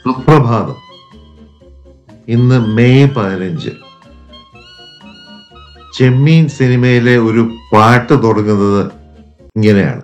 സുപ്രഭാതം ഇന്ന് മെയ് പതിനഞ്ച് ചെമ്മീൻ സിനിമയിലെ ഒരു പാട്ട് തുടങ്ങുന്നത് ഇങ്ങനെയാണ്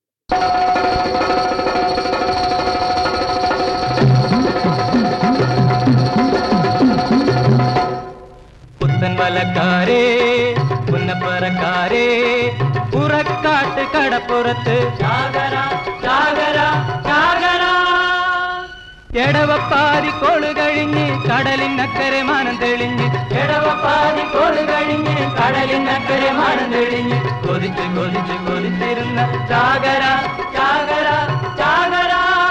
പുത്തൻ വലക്കാരേ പുന്നപ്പറക്കാരേ പുറക്കാട്ട് കടപ്പുറത്ത് ചാകര ചാകര ചാകര എടവപ്പാതി കോള് കഴിഞ്ഞ് കടലിനക്കരെ മാനം തെളിഞ്ഞ് എടവപ്പാതി കോള് കഴിഞ്ഞ് കടലിനക്കരെ മാനം തെളിഞ്ഞ് കൊതിച്ച് കൊതിച്ച് കൊതിച്ചിരുന്ന ചാകര ചാകര ചാകര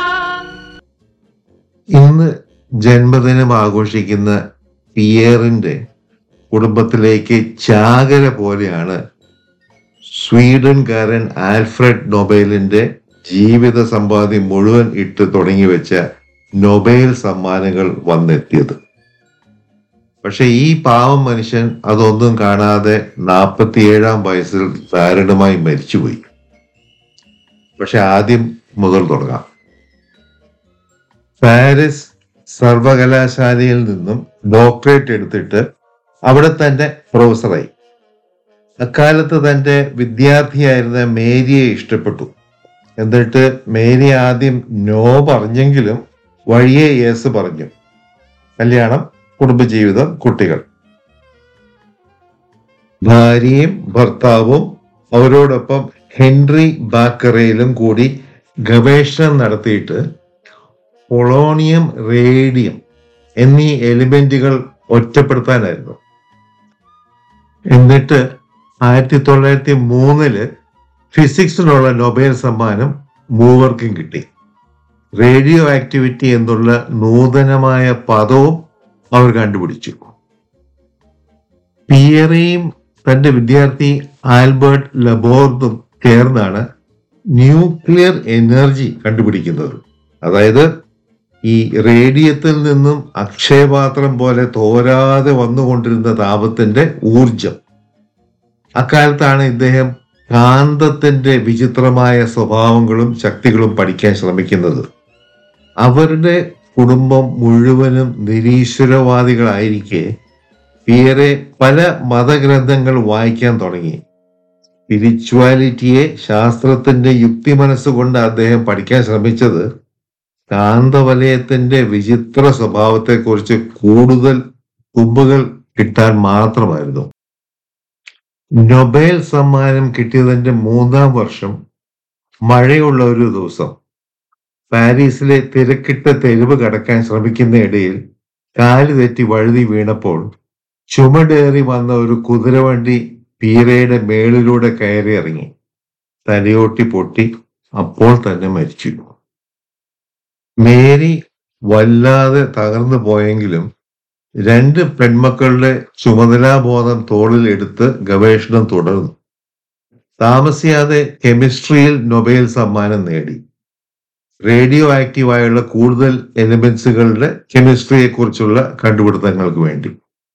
ഇന്ന് ജന്മദിനം ആഘോഷിക്കുന്ന പിയറിന്റെ കുടുംബത്തിലേക്ക് ചാകര പോലെയാണ് സ്വീഡൻകാരൻ ആൽഫ്രഡ് നൊബേലിന്റെ ജീവിത സമ്പാദ്യം മുഴുവൻ ഇട്ട് തുടങ്ങി വെച്ച നൊബേൽ സമ്മാനങ്ങൾ വന്നെത്തിയത് പക്ഷെ ഈ പാവം മനുഷ്യൻ അതൊന്നും കാണാതെ നാൽപ്പത്തിയേഴാം വയസ്സിൽ ദാരുണമായി മരിച്ചുപോയി പക്ഷെ ആദ്യം മുതൽ തുടങ്ങാം പാരീസ് സർവകലാശാലയിൽ നിന്നും ഡോക്ടറേറ്റ് എടുത്തിട്ട് അവിടെ തന്നെ പ്രൊഫസറായി അക്കാലത്ത് തന്റെ വിദ്യാർത്ഥിയായിരുന്ന മേരിയെ ഇഷ്ടപ്പെട്ടു എന്നിട്ട് മേരി ആദ്യം നോ പറഞ്ഞെങ്കിലും വഴിയെ യേസ് പറഞ്ഞു കല്യാണം കുടുംബജീവിതം കുട്ടികൾ ഭാര്യയും ഭർത്താവും അവരോടൊപ്പം ഹെൻറി ബാക്കറയിലും കൂടി ഗവേഷണം നടത്തിയിട്ട് പൊളോണിയം റേഡിയം എന്നീ എലിമെന്റുകൾ ഒറ്റപ്പെടുത്താനായിരുന്നു എന്നിട്ട് ആയിരത്തി തൊള്ളായിരത്തി മൂന്നില് ഫിസിക്സിനുള്ള നൊബേൽ സമ്മാനം മൂവർക്കും കിട്ടി റേഡിയോ ആക്ടിവിറ്റി എന്നുള്ള നൂതനമായ പദവും അവർ കണ്ടുപിടിച്ചു പിയറയും തന്റെ വിദ്യാർത്ഥി ആൽബർട്ട് ലബോർദും ചേർന്നാണ് ന്യൂക്ലിയർ എനർജി കണ്ടുപിടിക്കുന്നത് അതായത് ഈ റേഡിയത്തിൽ നിന്നും അക്ഷയപാത്രം പോലെ തോരാതെ വന്നുകൊണ്ടിരുന്ന താപത്തിന്റെ ഊർജം അക്കാലത്താണ് ഇദ്ദേഹം കാന്തത്തിന്റെ വിചിത്രമായ സ്വഭാവങ്ങളും ശക്തികളും പഠിക്കാൻ ശ്രമിക്കുന്നത് അവരുടെ കുടുംബം മുഴുവനും നിരീശ്വരവാദികളായിരിക്കെ പിയറെ പല മതഗ്രന്ഥങ്ങൾ വായിക്കാൻ തുടങ്ങി സ്പിരിച്വാലിറ്റിയെ ശാസ്ത്രത്തിന്റെ യുക്തി മനസ്സുകൊണ്ട് അദ്ദേഹം പഠിക്കാൻ ശ്രമിച്ചത് കാന്തവലയത്തിന്റെ വിചിത്ര സ്വഭാവത്തെക്കുറിച്ച് കൂടുതൽ തുമ്പുകൾ കിട്ടാൻ മാത്രമായിരുന്നു നൊബേൽ സമ്മാനം കിട്ടിയതിന്റെ മൂന്നാം വർഷം മഴയുള്ള ഒരു ദിവസം പാരീസിലെ തിരക്കിട്ട തെരുവ് കടക്കാൻ ശ്രമിക്കുന്ന ഇടയിൽ കാല് തെറ്റി വഴുതി വീണപ്പോൾ ചുമടേറി വന്ന ഒരു കുതിരവണ്ടി പീരയുടെ മേളിലൂടെ കയറി ഇറങ്ങി തലയോട്ടി പൊട്ടി അപ്പോൾ തന്നെ മരിച്ചു മേരി വല്ലാതെ തകർന്നു പോയെങ്കിലും രണ്ട് പെൺമക്കളുടെ ചുമതലാബോധം തോളിൽ എടുത്ത് ഗവേഷണം തുടർന്നു താമസിയാതെ കെമിസ്ട്രിയിൽ നൊബേൽ സമ്മാനം നേടി റേഡിയോ ആക്റ്റീവായുള്ള കൂടുതൽ എലിമെന്റ്സുകളുടെ കെമിസ്ട്രിയെ കുറിച്ചുള്ള കണ്ടുപിടുത്തങ്ങൾക്ക് വേണ്ടി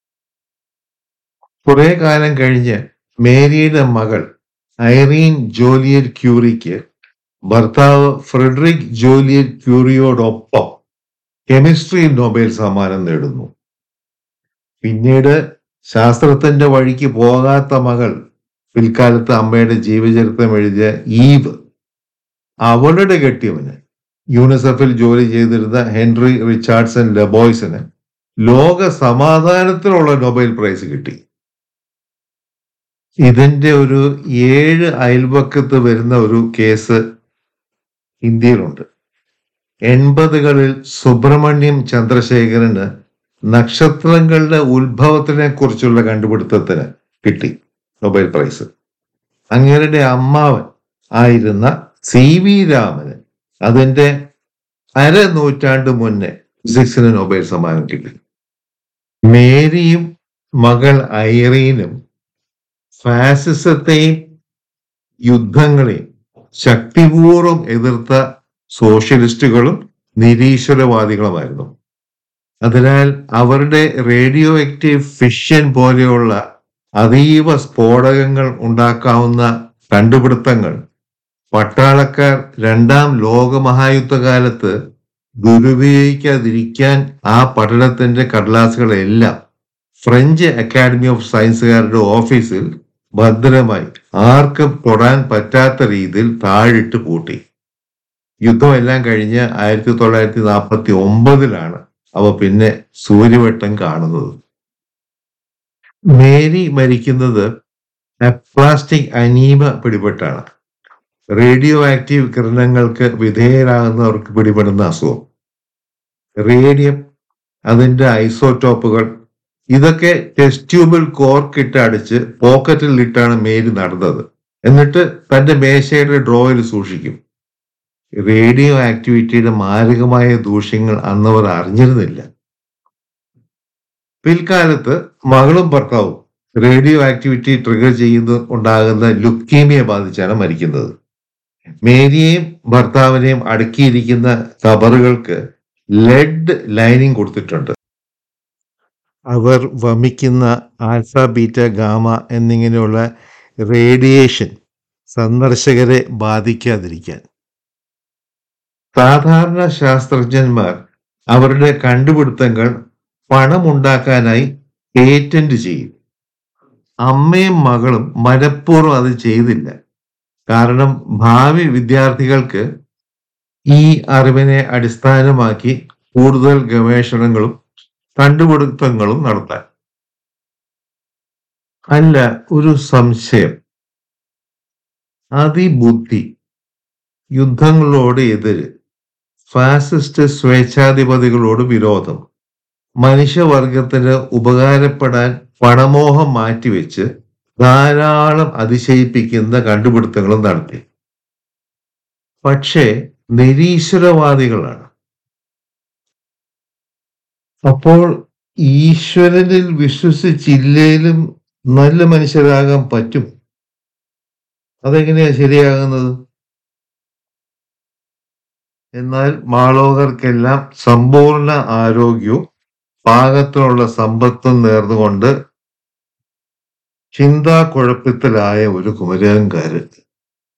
കുറെ കാലം കഴിഞ്ഞ് മേരിയുടെ മകൾ ഐറീൻ ജോലിയർ ക്യൂറിക്ക് ഭർത്താവ് ഫ്രെഡറിക് ജോലിയർ ക്യൂറിയോടൊപ്പം കെമിസ്ട്രി നൊബേൽ സമ്മാനം നേടുന്നു പിന്നീട് ശാസ്ത്രത്തിന്റെ വഴിക്ക് പോകാത്ത മകൾ പിൽക്കാലത്ത് അമ്മയുടെ ജീവചരിത്രം എഴുതിയ ഈവ് അവളുടെ കെട്ടിയവന് യൂണിസെഫിൽ ജോലി ചെയ്തിരുന്ന ഹെൻറി റിച്ചാർഡ്സൺ ലബോയ്സിന് ലോക സമാധാനത്തിനുള്ള നൊബേൽ പ്രൈസ് കിട്ടി ഇതിന്റെ ഒരു ഏഴ് അയൽപക്കത്ത് വരുന്ന ഒരു കേസ് ഇന്ത്യയിലുണ്ട് എൺപതുകളിൽ സുബ്രഹ്മണ്യം ചന്ദ്രശേഖരന് നക്ഷത്രങ്ങളുടെ ഉത്ഭവത്തിനെ കുറിച്ചുള്ള കണ്ടുപിടുത്തത്തിന് കിട്ടി നൊബേൽ പ്രൈസ് അങ്ങേരുടെ അമ്മാവൻ ആയിരുന്ന സി വി രാമന് അതിന്റെ അര നൂറ്റാണ്ട് മുന്നേ ഫിസിക്സിന് നൊബേൽ സമ്മാനം കിട്ടി മേരിയും മകൾ ഐറീനും ഫാസിസത്തെയും യുദ്ധങ്ങളെയും ശക്തിപൂർവ്വം എതിർത്ത സോഷ്യലിസ്റ്റുകളും നിരീശ്വരവാദികളുമായിരുന്നു അതിനാൽ അവരുടെ റേഡിയോ ആക്റ്റീവ് ഫിഷൻ പോലെയുള്ള അതീവ സ്ഫോടകങ്ങൾ ഉണ്ടാക്കാവുന്ന കണ്ടുപിടുത്തങ്ങൾ പട്ടാളക്കാർ രണ്ടാം ലോകമഹായുദ്ധകാലത്ത് ദുരുപയോഗിക്കാതിരിക്കാൻ ആ പഠനത്തിന്റെ കടലാസുകളെല്ലാം ഫ്രഞ്ച് അക്കാഡമി ഓഫ് സയൻസുകാരുടെ ഓഫീസിൽ ഭദ്രമായി ആർക്കും തൊടാൻ പറ്റാത്ത രീതിയിൽ താഴിട്ട് പൂട്ടി യുദ്ധം എല്ലാം കഴിഞ്ഞ് ആയിരത്തി തൊള്ളായിരത്തി നാൽപ്പത്തി ഒമ്പതിലാണ് അവ പിന്നെ സൂര്യവട്ടം കാണുന്നത് മേരി മരിക്കുന്നത് അപ്ലാസ്റ്റിക് അനീമ പിടിപെട്ടാണ് റേഡിയോ ആക്റ്റീവ് കിരണങ്ങൾക്ക് വിധേയരാകുന്നവർക്ക് പിടിപെടുന്ന അസുഖം റേഡിയം അതിന്റെ ഐസോടോപ്പുകൾ ഇതൊക്കെ ടെസ്റ്റ് ട്യൂബിൽ കോർക്കിട്ട് അടിച്ച് പോക്കറ്റിൽ ഇട്ടാണ് മേരി നടന്നത് എന്നിട്ട് തന്റെ മേശയുടെ ഡ്രോയിൽ സൂക്ഷിക്കും റേഡിയോ ആക്ടിവിറ്റിയുടെ മാരകമായ ദൂഷ്യങ്ങൾ അന്നവർ അറിഞ്ഞിരുന്നില്ല പിൽക്കാലത്ത് മകളും ഭർത്താവും റേഡിയോ ആക്ടിവിറ്റി ട്രിഗർ ചെയ്യുന്ന ഉണ്ടാകുന്ന ലുക്കീമിയ ബാധിച്ചാണ് മരിക്കുന്നത് മേരിയെയും ഭർത്താവിനെയും അടുക്കിയിരിക്കുന്ന കബറുകൾക്ക് ലെഡ് ലൈനിങ് കൊടുത്തിട്ടുണ്ട് അവർ വമിക്കുന്ന ആൽഫ ബീറ്റ ഗാമ എന്നിങ്ങനെയുള്ള റേഡിയേഷൻ സന്ദർശകരെ ബാധിക്കാതിരിക്കാൻ സാധാരണ ശാസ്ത്രജ്ഞന്മാർ അവരുടെ കണ്ടുപിടുത്തങ്ങൾ പണമുണ്ടാക്കാനായി പേറ്റന്റ് ചെയ്യും അമ്മയും മകളും മനഃപൂർവ്വം അത് ചെയ്തില്ല കാരണം ഭാവി വിദ്യാർത്ഥികൾക്ക് ഈ അറിവിനെ അടിസ്ഥാനമാക്കി കൂടുതൽ ഗവേഷണങ്ങളും കണ്ടുപിടുത്തങ്ങളും നടത്താൻ അല്ല ഒരു സംശയം അതിബുദ്ധി യുദ്ധങ്ങളോട് എതിര് ഫാസിസ്റ്റ് സ്വേച്ഛാധിപതികളോട് വിരോധം മനുഷ്യവർഗത്തിന് ഉപകാരപ്പെടാൻ പണമോഹം മാറ്റിവെച്ച് ധാരാളം അതിശയിപ്പിക്കുന്ന കണ്ടുപിടുത്തങ്ങളും നടത്തി പക്ഷേ നിരീശ്വരവാദികളാണ് അപ്പോൾ ഈശ്വരനിൽ വിശ്വസിച്ചില്ലേലും നല്ല മനുഷ്യരാകാൻ പറ്റും അതെങ്ങനെയാ ശരിയാകുന്നത് എന്നാൽ മാളോകർക്കെല്ലാം സമ്പൂർണ്ണ ആരോഗ്യവും പാകത്തിനുള്ള സമ്പത്തും നേർന്നുകൊണ്ട് ചിന്താക്കുഴപ്പത്തിലായ ഒരു കുമരകംകാരൻ